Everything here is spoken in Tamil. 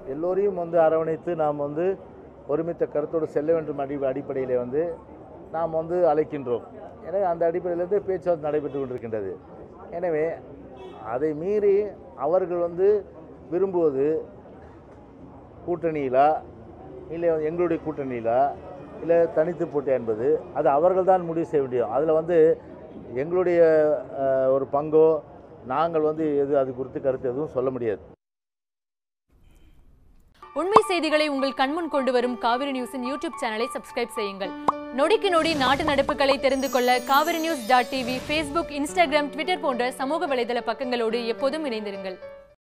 எல்லோரையும் வந்து அரவணைத்து நாம் வந்து ஒருமித்த கருத்தோடு செல்ல வேண்டும் அடி அடிப்படையில் வந்து நாம் வந்து அழைக்கின்றோம் எனவே அந்த அடிப்படையிலிருந்து பேச்சுவார்த்தை நடைபெற்று கொண்டிருக்கின்றது எனவே அதை மீறி அவர்கள் வந்து விரும்புவது கூட்டணியிலா இல்லை எங்களுடைய கூட்டணியிலா இல்லை தனித்து போட்டி என்பது அது அவர்கள் தான் முடிவு செய்ய முடியும் அதில் வந்து எங்களுடைய அஹ், ஒரு பங்கோ நாங்கள் வந்து எது அது குறித்து கருத்து எதுவும் சொல்ல முடியாது உண்மை செய்திகளை உங்கள் கண்முன் கொண்டு வரும் காவிரி நியூஸின் யூடியூப் சேனலை சப்ஸ்கிரைப் செய்யுங்கள் நொடிக்கு நொடி நாட்டு நடப்புகளை தெரிந்து கொள்ள Kaveri news dot TV Facebook Instagram Twitter போன்ற சமூக வலைதள பக்கங்களோடு எப்போதும் இணைந்திருங்கள்